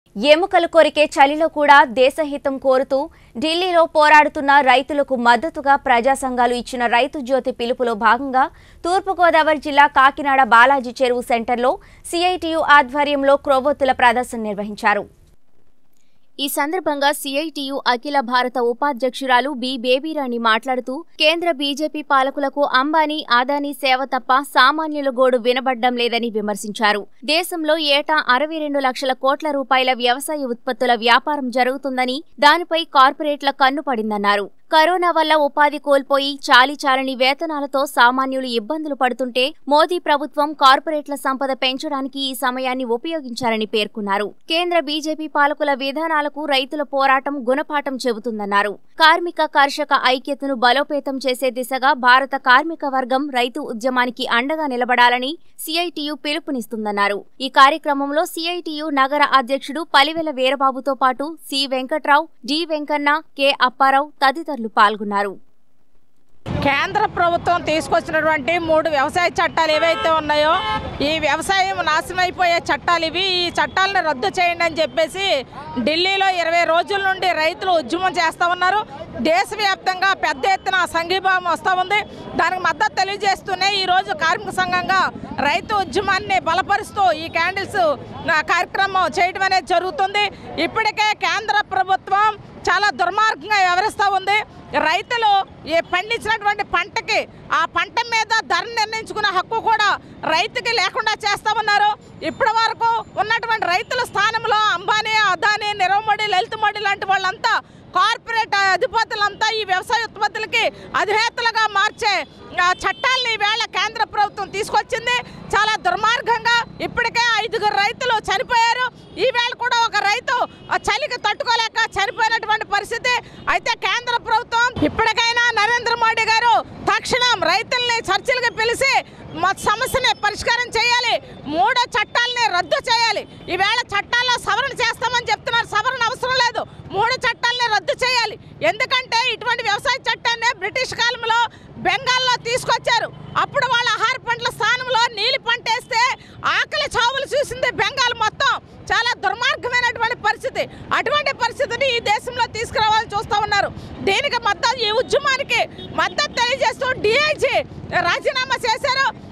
ఎముకలు కొరికే చలిలో కూడా దేశహితం కోరుతూ ఢిల్లీలో పోరాడుతున్న రైతులకు మద్దతుగా ప్రజా సంఘాలు ఇచ్చిన రైతు జ్యోతి పిలుపులో భాగంగా తూర్పుగోదావరి జిల్లా కాకినాడ బాలాజీ చెరువు సెంటర్లో సిఐటియు ఆధ్వర్యంలో క్రొవ్వొత్తుల ప్రదర్శన నిర్వహించారు ఈ సందర్భంగా సిఐటియు అఖిల భారత ఉపాధ్యక్షురాలు బి బేబీరాణి మాట్లాడుతూ కేంద్ర బీజేపీ పాలకులకు అంబానీ ఆదానీ సేవ తప్ప సామాన్యుల గోడు వినబడ్డం లేదని విమర్శించారు దేశంలో ఏటా అరవై రెండు లక్షల కోట్ల రూపాయల వ్యవసాయ ఉత్పత్తుల వ్యాపారం జరుగుతుందని దానిపై కార్పొరేట్ల కన్ను పడిందన్నారు కరోనా వల్ల ఉపాధి కోల్పోయి చాలి చాలని వేతనాలతో సామాన్యులు ఇబ్బందులు పడుతుంటే మోదీ ప్రభుత్వం కార్పొరేట్ల సంపద పెంచడానికి ఈ సమయాన్ని ఉపయోగించారని పేర్కొన్నారు కేంద్ర బీజేపీ పాలకుల విధానాలకు రైతుల పోరాటం గుణపాఠం చెబుతుందన్నారు కార్మిక కర్షక ఐక్యతను బలోపేతం చేసే దిశగా భారత కార్మిక వర్గం రైతు ఉద్యమానికి అండగా నిలబడాలని సిఐటియు పిలుపునిస్తుందన్నారు ఈ కార్యక్రమంలో సిఐటియు నగర అధ్యక్షుడు పలివెల వీరబాబుతో పాటు C Venkatrao D Venkanna K Apparao తదితరులు పాల్గొన్నారు కేంద్ర ప్రభుత్వం తీసుకొచ్చినటువంటి మూడు వ్యవసాయ చట్టాలు ఏవైతే ఉన్నాయో ఈ వ్యవసాయం నాశనం అయిపోయే చట్టాలు ఇవి ఈ చట్టాలను రద్దు చేయండి అని చెప్పేసి ఢిల్లీలో ఇరవై రోజుల నుండి రైతులు ఉద్యమం చేస్తూ ఉన్నారు దేశవ్యాప్తంగా పెద్ద ఎత్తున సంఘీభావం వస్తూ ఉంది దానికి మద్దతు తెలియజేస్తూనే ఈరోజు కార్మిక సంఘంగా రైతు ఉద్యమాన్ని బలపరుస్తూ ఈ క్యాండిల్స్ కార్యక్రమం చేయడం అనేది జరుగుతుంది ఇప్పటికే కేంద్ర ప్రభుత్వం చాలా దుర్మార్గంగా వ్యవహరిస్తూ ఉంది రైతులు ఈ పండించినటువంటి పంటకి ఆ పంట మీద ధర నిర్ణయించుకునే హక్కు కూడా రైతుకి లేకుండా చేస్తా ఉన్నారు ఇప్పటి వరకు ఉన్నటువంటి రైతుల స్థానంలో అంబానీ అదానీ నిరవమడి లలితమడి లాంటి వాళ్ళంతా కార్పొరేట్ అధిపతులంతా ఈ వ్యవసాయ ఉత్పత్తులకి అధినేతలుగా మార్చే ఆ, చట్టాలని ఈవేళ కేంద్ర ప్రభుత్వం తీసుకొచ్చింది చాలా దుర్మార్గంగా ఇప్పటికే ఐదుగురు రైతులు చనిపోయారు ఈవేళ కూడా ఒక రైతు ఆ చలికి తట్టుకోలేక చనిపోయినటువంటి పరిస్థితి అయితే కేంద్ర ప్రభుత్వం ఇప్పటికైనా నరేంద్ర మోడీ గారు తక్షణం రైతుల్ని చర్చలకు పిలిచి మా సమస్యని పరిష్కారం చేయాలి మూడో చట్టాలని రద్దు చేయాలి ఈవేళ చట్టాల్లో సవరణ చేస్తామని చెప్తున్నారు సవరణ అవసరం లేదు మూడు చట్టాలని రద్దు చేయాలి ఎందుకంటే ఇటువంటి వ్యవసాయ చట్టాన్ని బ్రిటిష్ కాలంలో బెంగాల్లో తీసుకొచ్చారు అప్పుడు వాళ్ళ ఆహార పంటల స్థానంలో నీలి పంట వేస్తే ఆకలి చావులు చూసింది బెంగాల్ మొత్తం చాలా దుర్మార్గమైనటువంటి పరిస్థితి అటువంటి పరిస్థితిని ఈ దేశంలో తీసుకురావాలని చూస్తూ ఉన్నారు దీనికి మద్దతు ఈ ఉద్యమానికి మద్దతు తెలియజేస్తూ డిఐజీ రాజీనామా చేశారు